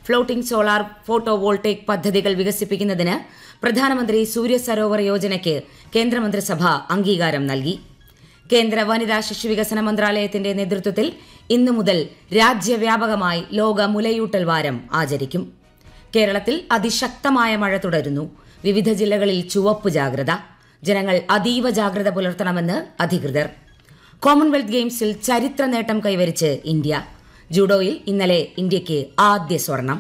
floating solar photovoltaic പദ്ധതികൾ വികസിപ്പിക്കുന്നതിന് പ്രധാനമന്ത്രി സൂര്യ സരോവർ യോജനയ്ക്ക് കേന്ദ്രമന്ത്രിസഭ അംഗീകാരം നൽകി കേന്ദ്ര വനിതാ ശിശുവികസന മന്ത്രാലയത്തിന്റെ നേതൃത്വത്തിൽ ഇന്നു മുതൽ രാജ്യവ്യാപകമായി ലോക മുലയൂട്ടൽ വാരം ആചരിക്കും കേരളത്തിൽ അതിശക്തമായ മഴ തുടരുന്നു വിവിധ ജില്ലകളിൽ ചുവപ്പ് ജാഗ്രത ജനങ്ങൾ അതീവ ജാഗ്രത പുലർത്തണമെന്ന് അധികൃതർ കോമൺവെൽത്ത് ഗെയിംസിൽ ചരിത്ര നേട്ടം കൈവരിച്ച് ഇന്ത്യ ജൂഡോയിൽ ഇന്നലെ ഇന്ത്യയ്ക്ക് ആദ്യ സ്വർണം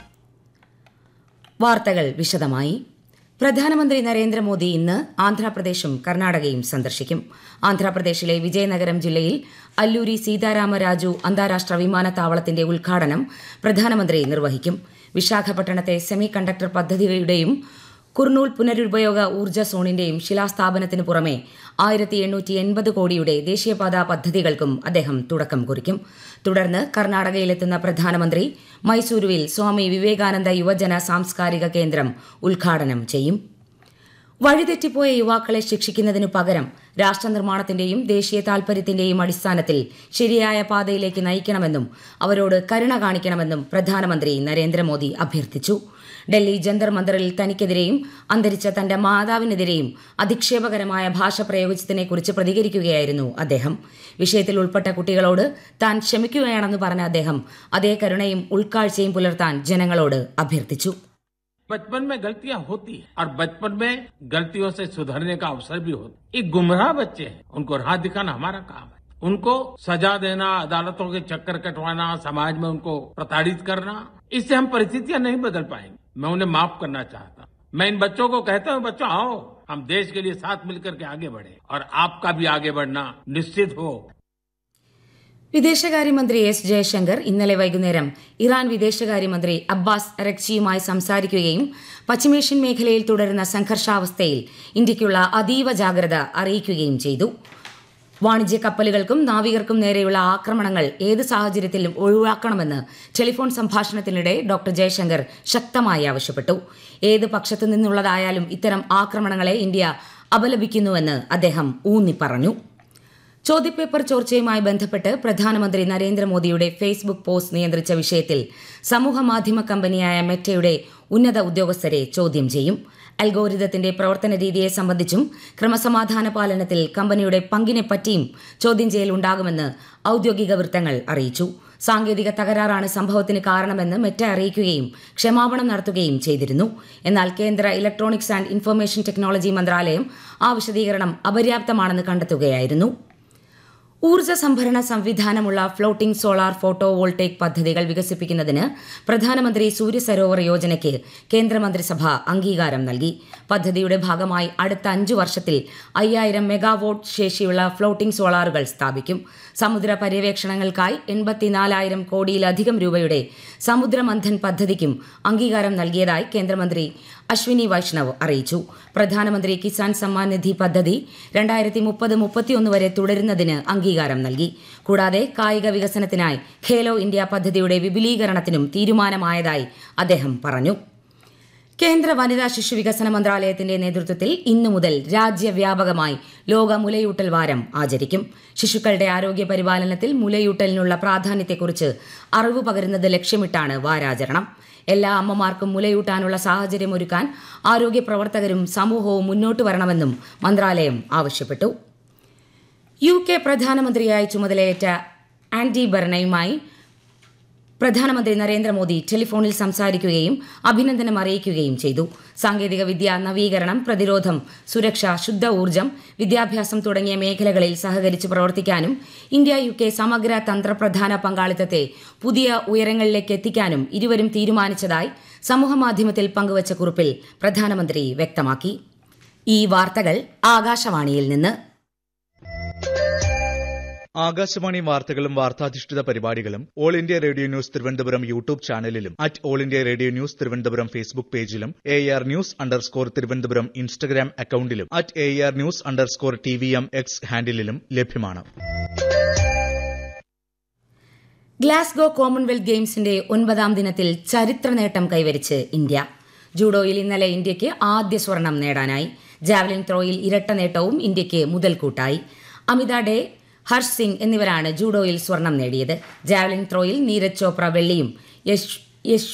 വാർത്തകൾ വിശദമായി പ്രധാനമന്ത്രി നരേന്ദ്രമോദി ഇന്ന് ആന്ധ്രാപ്രദേശും കർണാടകയും സന്ദർശിക്കും ആന്ധ്രാപ്രദേശിലെ വിജയനഗരം ജില്ലയിൽ അല്ലൂരി സീതാരാമരാജു അന്താരാഷ്ട്ര വിമാനത്താവളത്തിന്റെ ഉദ്ഘാടനം പ്രധാനമന്ത്രി നിർവഹിക്കും വിശാഖപട്ടണത്തെ സെമി കണ്ടക്ടർ പദ്ധതിയുടെയും കുർണൂൽ പുനരുപയോഗ ഊർജ്ജ സോണിന്റെയും ശിലാസ്ഥാപനത്തിന് പുറമെ ആയിരത്തി എണ്ണൂറ്റി എൺപത് കോടിയുടെ ദേശീയപാതാ പദ്ധതികൾക്കും അദ്ദേഹം തുടക്കം കുറിക്കും തുടർന്ന് കർണാടകയിലെത്തുന്ന പ്രധാനമന്ത്രി മൈസൂരുവിൽ സ്വാമി വിവേകാനന്ദ യുവജന സാംസ്കാരിക കേന്ദ്രം ഉദ്ഘാടനം ചെയ്യും വഴിതെറ്റിപ്പോയ യുവാക്കളെ ശിക്ഷിക്കുന്നതിനു പകരം രാഷ്ട്രനിർമ്മാണത്തിന്റെയും ദേശീയ താൽപര്യത്തിന്റെയും അടിസ്ഥാനത്തിൽ ശരിയായ പാതയിലേക്ക് നയിക്കണമെന്നും അവരോട് കരുണ കാണിക്കണമെന്നും പ്രധാനമന്ത്രി നരേന്ദ്രമോദി അഭ്യർത്ഥിച്ചു ഡൽഹി ജന്തർ മന്ദറിൽ തനിക്കെതിരെയും അന്തരിച്ച തന്റെ മാതാവിനെതിരെയും അധിക്ഷേപകരമായ ഭാഷ പ്രയോഗിച്ചതിനെക്കുറിച്ച് പ്രതികരിക്കുകയായിരുന്നു അദ്ദേഹം വിഷയത്തിൽ ഉൾപ്പെട്ട കുട്ടികളോട് താൻ ക്ഷമിക്കുകയാണെന്ന് പറഞ്ഞ അദ്ദേഹം അതേ കരുണയും ഉൾക്കാഴ്ചയും പുലർത്താൻ ജനങ്ങളോട് അഭ്യർത്ഥിച്ചു बचपन में गलतियां होती हैं और बचपन में गलतियों से सुधरने का अवसर भी होता है ये गुमराह बच्चे हैं उनको राह दिखाना हमारा काम है उनको सजा देना अदालतों के चक्कर कटवाना समाज में उनको प्रताड़ित करना इससे हम परिस्थितियां नहीं बदल पाएंगे मैं उन्हें माफ करना चाहता हूं मैं इन बच्चों को कहता हूं बच्चों आओ हम देश के लिए साथ मिलकर के आगे बढ़े और आपका भी आगे बढ़ना निश्चित हो വിദേശകാര്യമന്ത്രി എസ് ജയശങ്കർ ഇന്നലെ വൈകുന്നേരം ഇറാൻ വിദേശകാര്യമന്ത്രി അബ്ബാസ് അരക്ചിയുമായി സംസാരിക്കുകയും പശ്ചിമേഷ്യൻ മേഖലയിൽ തുടരുന്ന സംഘർഷാവസ്ഥയിൽ ഇന്ത്യയ്ക്കുള്ള അതീവ ജാഗ്രത അറിയിക്കുകയും ചെയ്തു വാണിജ്യ കപ്പലുകൾക്കും നാവികർക്കും നേരെയുള്ള ആക്രമണങ്ങൾ ഏത് സാഹചര്യത്തിലും ഒഴിവാക്കണമെന്ന് ടെലിഫോൺ സംഭാഷണത്തിനിടെ ഡോക്ടർ ജയശങ്കർ ശക്തമായി ആവശ്യപ്പെട്ടു ഏത് പക്ഷത്തു നിന്നുള്ളതായാലും ഇത്തരം ആക്രമണങ്ങളെ ഇന്ത്യ അപലപിക്കുന്നുവെന്ന് അദ്ദേഹം ഊന്നിപ്പറഞ്ഞു ചോദ്യപേപ്പർ ചോർച്ചയുമായി ബന്ധപ്പെട്ട് പ്രധാനമന്ത്രി നരേന്ദ്രമോദിയുടെ ഫേസ്ബുക്ക് പോസ്റ്റ് നിയന്ത്രിച്ച വിഷയത്തിൽ സമൂഹമാധ്യമ കമ്പനിയായ മെറ്റയുടെ ഉന്നത ഉദ്യോഗസ്ഥരെ ചോദ്യം ചെയ്യും അൽഗോരിതത്തിന്റെ പ്രവർത്തന രീതിയെ സംബന്ധിച്ചും ക്രമസമാധാന പാലനത്തിൽ കമ്പനിയുടെ പങ്കിനെപ്പറ്റിയും ചോദ്യം ചെയ്യൽ ഉണ്ടാകുമെന്ന് ഔദ്യോഗിക വൃത്തങ്ങൾ അറിയിച്ചു സാങ്കേതിക തകരാറാണ് സംഭവത്തിന് കാരണമെന്ന് മെറ്റ അറിയിക്കുകയും ക്ഷമാപണം നടത്തുകയും ചെയ്തിരുന്നു എന്നാൽ കേന്ദ്ര ഇലക്ട്രോണിക്സ് ആൻഡ് ഇൻഫർമേഷൻ ടെക്നോളജി മന്ത്രാലയം ആ വിശദീകരണം അപര്യാപ്തമാണെന്ന് കണ്ടെത്തുകയായിരുന്നു ഊർജ്ജ സംഭരണ സംവിധാനമുള്ള ഫ്ലോട്ടിംഗ് സോളാർ ഫോട്ടോ വോൾട്ടേക് പദ്ധതികൾ വികസിപ്പിക്കുന്നതിന് പ്രധാനമന്ത്രി സൂര്യ സരോവർ യോജനയ്ക്ക് കേന്ദ്രമന്ത്രിസഭ അംഗീകാരം നൽകി പദ്ധതിയുടെ ഭാഗമായി അടുത്ത അഞ്ചു വർഷത്തിൽ അയ്യായിരം മെഗാവോട്ട് ശേഷിയുള്ള ഫ്ലോട്ടിംഗ് സോളാറുകൾ സ്ഥാപിക്കും സമുദ്ര പര്യവേക്ഷണങ്ങൾക്കായി എൺപത്തിനാലായിരം കോടിയിലധികം രൂപയുടെ സമുദ്രമന്ഥൻ പദ്ധതിക്കും അംഗീകാരം നൽകിയതായി കേന്ദ്രമന്ത്രി അശ്വിനി വൈഷ്ണവ് അറിയിച്ചു പ്രധാനമന്ത്രി കിസാൻ സമ്മാൻ നിധി പദ്ധതി രണ്ടായിരത്തി മുപ്പത് മുപ്പത്തിയൊന്ന് വരെ തുടരുന്നതിന് അംഗീകാരം നൽകി കൂടാതെ കായിക വികസനത്തിനായി ഖേലോ ഇന്ത്യ പദ്ധതിയുടെ വിപുലീകരണത്തിനും തീരുമാനമായതായി അദ്ദേഹം പറഞ്ഞു കേന്ദ്ര വനിതാ ശിശു വികസന മന്ത്രാലയത്തിന്റെ നേതൃത്വത്തിൽ ഇന്നു മുതൽ രാജ്യവ്യാപകമായി ലോക മുലയൂട്ടൽ വാരം ആചരിക്കും ശിശുക്കളുടെ ആരോഗ്യ പരിപാലനത്തിൽ മുലയൂട്ടലിനുള്ള പ്രാധാന്യത്തെക്കുറിച്ച് അറിവ് പകരുന്നത് ലക്ഷ്യമിട്ടാണ് വാരാചരണം എല്ലാ അമ്മമാർക്കും മുലയൂട്ടാനുള്ള സാഹചര്യമൊരുക്കാൻ ആരോഗ്യ പ്രവർത്തകരും സമൂഹവും മുന്നോട്ട് വരണമെന്നും മന്ത്രാലയം ആവശ്യപ്പെട്ടു യു കെ പ്രധാനമന്ത്രിയായി ചുമതലയേറ്റ ആൻഡി ബർണയുമായി പ്രധാനമന്ത്രി നരേന്ദ്രമോദി ടെലിഫോണിൽ സംസാരിക്കുകയും അഭിനന്ദനം അറിയിക്കുകയും ചെയ്തു സാങ്കേതിക വിദ്യ നവീകരണം പ്രതിരോധം സുരക്ഷ ശുദ്ധ ഊർജ്ജം വിദ്യാഭ്യാസം തുടങ്ങിയ മേഖലകളിൽ സഹകരിച്ച് പ്രവർത്തിക്കാനും ഇന്ത്യ യു കെ സമഗ്ര തന്ത്രപ്രധാന പങ്കാളിത്തത്തെ പുതിയ ഉയരങ്ങളിലേക്ക് എത്തിക്കാനും ഇരുവരും തീരുമാനിച്ചതായി സമൂഹമാധ്യമത്തിൽ പങ്കുവച്ച കുറിപ്പിൽ പ്രധാനമന്ത്രി വ്യക്തമാക്കി ഈ വാർത്തകൾ ആകാശവാണിയിൽ നിന്ന് ആകാശവാണി വാർത്തകളും വാർത്താധിഷ്ഠിത പരിപാടികളും all India radio news Thiruvananthapuram YouTube ചാനലിലും at all India radio news Thiruvananthapuram Facebook പേജിലും A R news underscore Thiruvananthapuram Instagram അക്കൌണ്ടിലും at A R news underscore T V M X ഹാൻഡിലും ലഭ്യമാണ് ഗ്ലാസ്ഗോ കോമൺവെൽത്ത് ഗെയിംസിന്റെ ഒൻപതാം ദിനത്തിൽ ചരിത്ര നേട്ടം കൈവരിച്ച് ഇന്ത്യ ജൂഡോയിൽ ഇന്നലെ ഇന്ത്യയ്ക്ക് ആദ്യ സ്വർണം നേടാനായി ജാവലിൻ ത്രോയിൽ ഇരട്ട നേട്ടവും ഇന്ത്യയ്ക്ക് മുതൽക്കൂട്ടായി അമിത ഡേ ഹർഷ് സിംഗ് എന്നിവരാണ് ജൂഡോയിൽ സ്വർണം നേടിയത് ജാവലിൻ ത്രോയിൽ നീരജ് ചോപ്ര വെള്ളിയും യശ് യശ്